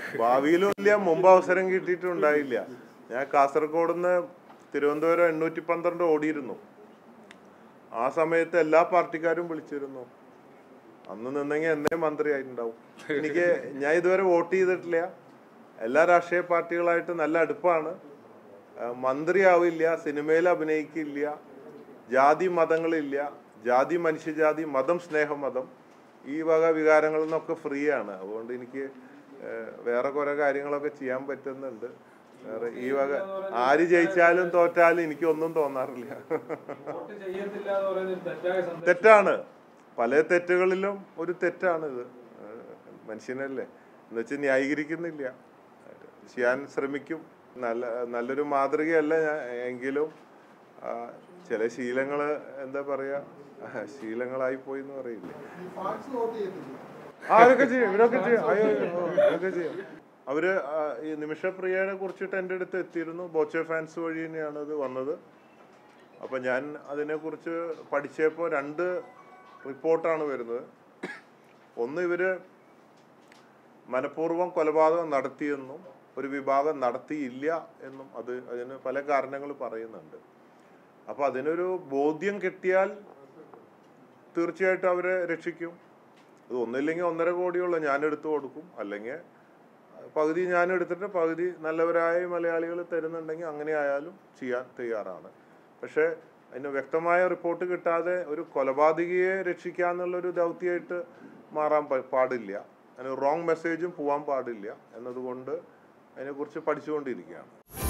ഭാവിയിലും ഇല്ല മുമ്പ് അവസരം കിട്ടിയിട്ടുണ്ടായില്ല ഞാൻ കാസർഗോഡ് നിന്ന് തിരുവനന്തപുരം എണ്ണൂറ്റി പന്ത്രണ്ട് ഓടിയിരുന്നു ആ സമയത്ത് എല്ലാ പാർട്ടിക്കാരും വിളിച്ചിരുന്നു അന്ന് നിന്നെങ്കിൽ എന്നേ മന്ത്രി ആയിട്ടുണ്ടാവും എനിക്ക് ഞാൻ ഇതുവരെ വോട്ട് ചെയ്തിട്ടില്ല എല്ലാ രാഷ്ട്രീയ പാർട്ടികളായിട്ട് നല്ല അടുപ്പാണ് ആ, മന്ത്രിയാവില്ല സിനിമയിൽ അഭിനയിക്കില്ല ജാതി മതങ്ങളില്ല ജാതി മനുഷ്യജാതി മതം സ്നേഹമതം ഈ വക വികാരങ്ങളിൽ നിന്നൊക്കെ ഫ്രീ ആണ് അതുകൊണ്ട് എനിക്ക് ആ, വേറെ കുറെ കാര്യങ്ങളൊക്കെ ചെയ്യാൻ പറ്റുന്നുണ്ട് വേറെ ഈ വക ആര് ജയിച്ചാലും തോറ്റാലും എനിക്കൊന്നും തോന്നാറില്ല വോട്ട് ചെയ്യത്തില്ല എന്ന് പറയുന്നത് ഒരു തെറ്റായ സന്ദേശം തെറ്റാണ് പല തെറ്റുകളിലും ഒരു തെറ്റാണ് ഇത് ഏഹ് മനുഷ്യനല്ലേ എന്ന് വെച്ച് ന്യായീകരിക്കുന്നില്ല ചെയ്യാൻ ശ്രമിക്കും നല്ല നല്ലൊരു മാതൃകയല്ല ഞാൻ എങ്കിലും ആ, ചില ശീലങ്ങൾ എന്താ പറയാ ശീലങ്ങളായി പോയി എന്ന് പറയില്ലേ ഈ ഫാക്സ് വോട്ട് ചെയ്യത്തില്ല ആ, അതൊക്കെ ചെയ്യും ഇവരൊക്കെ ചെയ്യും അയ്യോ അയ്യോ, ഓ, ഇതൊക്കെ ചെയ്യും അവര് ആ, ഈ നിമിഷപ്രിയനെ കുറിച്ചിട്ട് എൻ്റെ അടുത്ത് എത്തിയിരുന്നു ബോച്ചെ ഫാൻസ് വഴി തന്നെയാണ് ഇത് വന്നത് അപ്പൊ ഞാൻ അതിനെക്കുറിച്ച് പഠിച്ചപ്പോൾ രണ്ട് റിപ്പോർട്ടാണ് വരുന്നത് ഒന്ന് ഇവര് മനഃപൂർവ്വം കൊലപാതകം നടത്തിയെന്നും ഒരു വിഭാഗം നടത്തിയില്ല എന്നും അത് അതിന് പല കാരണങ്ങൾ പറയുന്നുണ്ട് അപ്പൊ അതിനൊരു ബോധ്യം കിട്ടിയാൽ തീർച്ചയായിട്ടും അവരെ രക്ഷിക്കും അത് ഒന്നില്ലെങ്കിൽ ഒന്നര കോടിയുള്ള ഞാൻ എടുത്തു കൊടുക്കും അല്ലെങ്കിൽ പകുതി ഞാൻ എടുത്തിട്ട് പകുതി നല്ലവരായ മലയാളികൾ തരുന്നുണ്ടെങ്കിൽ അങ്ങനെ ആയാലും ചെയ്യാൻ തയ്യാറാണ് പക്ഷേ അതിന് വ്യക്തമായ റിപ്പോർട്ട് കിട്ടാതെ ഒരു കൊലപാതകിയെ രക്ഷിക്കുക എന്നുള്ളൊരു ദൗത്യമായിട്ട് മാറാൻ പ- പാടില്ല അതിന് റോങ് മെസ്സേജും പോകാൻ പാടില്ല എന്നതുകൊണ്ട് അതിനെക്കുറിച്ച് പഠിച്ചുകൊണ്ടിരിക്കുകയാണ്